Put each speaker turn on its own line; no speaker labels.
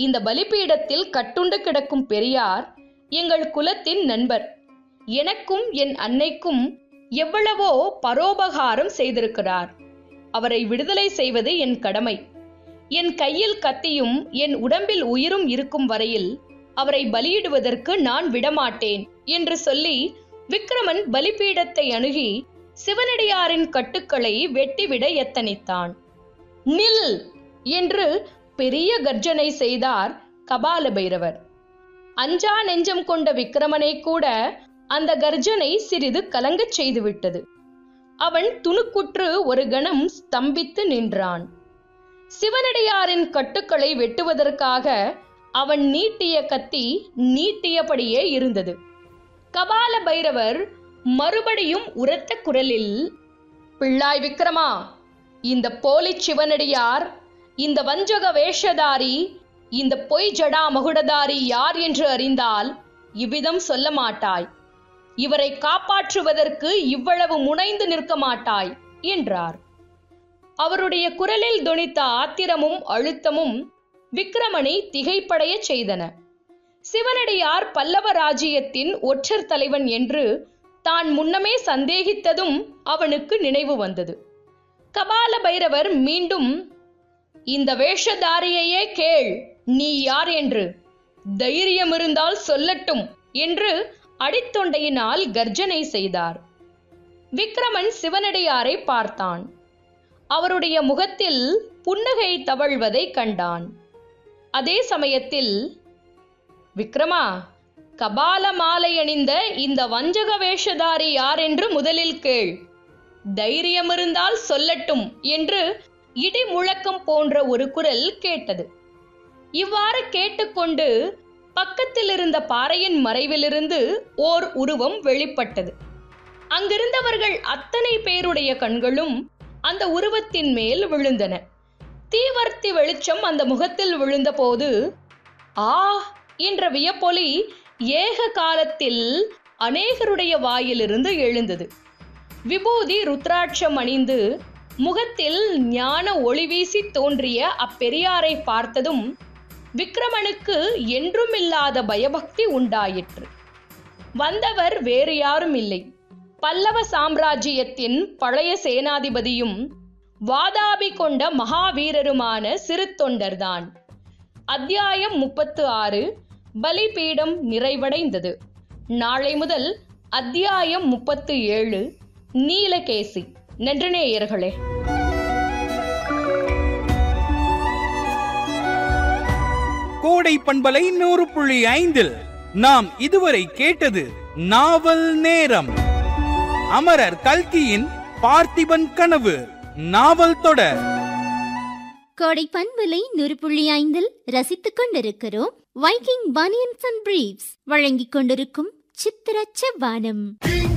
இந்த பலிபீடத்தில் கட்டுண்டு கிடக்கும் பெரியார் எங்கள் குலத்தின் நண்பர் எனக்கும் என் அன்னைக்கும் எவ்வளவோ பரோபகாரம் செய்திருக்கிறார் அவரை விடுதலை செய்வது என் கடமை என் கையில் கத்தியும் என் உடம்பில் உயிரும் இருக்கும் வரையில் அவரை பலியிடுவதற்கு நான் விடமாட்டேன் என்று சொல்லி விக்ரமன் பலிபீடத்தை அணுகி சிவனடியாரின் கட்டுக்களை வெட்டிவிட எத்தனித்தான் நில் என்று பெரிய கர்ஜனை செய்தார் கபால பைரவர் அஞ்சா நெஞ்சம் கொண்ட விக்ரமனை கூட அந்த கர்ஜனை சிறிது கலங்கச் செய்துவிட்டது அவன் துணுக்குற்று ஒரு கணம் ஸ்தம்பித்து நின்றான் சிவனடியாரின் கட்டுக்களை வெட்டுவதற்காக அவன் நீட்டிய கத்தி நீட்டியபடியே இருந்தது கபால பைரவர் மறுபடியும் உரத்த குரலில் பிள்ளாய் விக்ரமா இந்த போலி சிவனடியார் இந்த வஞ்சக வேஷதாரி இந்த பொய் ஜடா மகுடதாரி யார் என்று அறிந்தால் இவ்விதம் சொல்ல மாட்டாய் இவரை காப்பாற்றுவதற்கு இவ்வளவு முனைந்து நிற்க மாட்டாய் என்றார் அவருடைய குரலில் தொனித்த ஆத்திரமும் அழுத்தமும் விக்ரமனை திகைப்படையச் செய்தன சிவனடியார் பல்லவ ராஜ்யத்தின் ஒற்றர் தலைவன் என்று தான் முன்னமே சந்தேகித்ததும் அவனுக்கு நினைவு வந்தது கபால பைரவர் மீண்டும் இந்த வேஷதாரியையே கேள் நீ யார் என்று தைரியம் இருந்தால் சொல்லட்டும் என்று அடித்தொண்டையினால் கர்ஜனை செய்தார் விக்ரமன் சிவனடியாரை பார்த்தான் அவருடைய முகத்தில் புன்னகை தவழ்வதை கண்டான் அதே சமயத்தில் விக்ரமா கபால மாலை அணிந்த இந்த வஞ்சக வேஷதாரி யார் என்று முதலில் கேள் தைரியம் இருந்தால் சொல்லட்டும் என்று இடி முழக்கம் போன்ற ஒரு குரல் கேட்டது இவ்வாறு கேட்டுக்கொண்டு பக்கத்தில் இருந்த பாறையின் மறைவிலிருந்து ஓர் உருவம் வெளிப்பட்டது அங்கிருந்தவர்கள் அத்தனை பேருடைய கண்களும் அந்த உருவத்தின் மேல் விழுந்தன தீவர்த்தி வெளிச்சம் அந்த முகத்தில் விழுந்தபோது ஆ என்ற வியப்பொலி ஏக காலத்தில் அநேகருடைய வாயிலிருந்து எழுந்தது விபூதி ருத்ராட்சம் அணிந்து முகத்தில் ஞான ஒளி வீசி தோன்றிய அப்பெரியாரை பார்த்ததும் விக்ரமனுக்கு என்றுமில்லாத பயபக்தி உண்டாயிற்று வந்தவர் வேறு யாரும் இல்லை பல்லவ சாம்ராஜ்யத்தின் பழைய சேனாதிபதியும் வாதாபி கொண்ட மகாவீரருமான சிறு தொண்டர்தான் அத்தியாயம் முப்பத்து ஆறு பலிபீடம் நிறைவடைந்தது நாளை முதல் அத்தியாயம் முப்பத்து ஏழு நீலகேசி நன்றி நேயர்களே
கோடை பண்பலை நூறு புள்ளி ஐந்தில் நாம் இதுவரை கேட்டது நாவல் நேரம் அமரர் கல்கியின் பார்த்திபன் கனவு நாவல் தொடர்
கோடை பண்பலை நூறு புள்ளி ஐந்தில் ரசித்துக் கொண்டிருக்கிறோம் வைக்கிங் பனியன்ஸ் அண்ட் பிரீவ்ஸ் வழங்கிக் கொண்டிருக்கும் சித்திர செவ்வானம்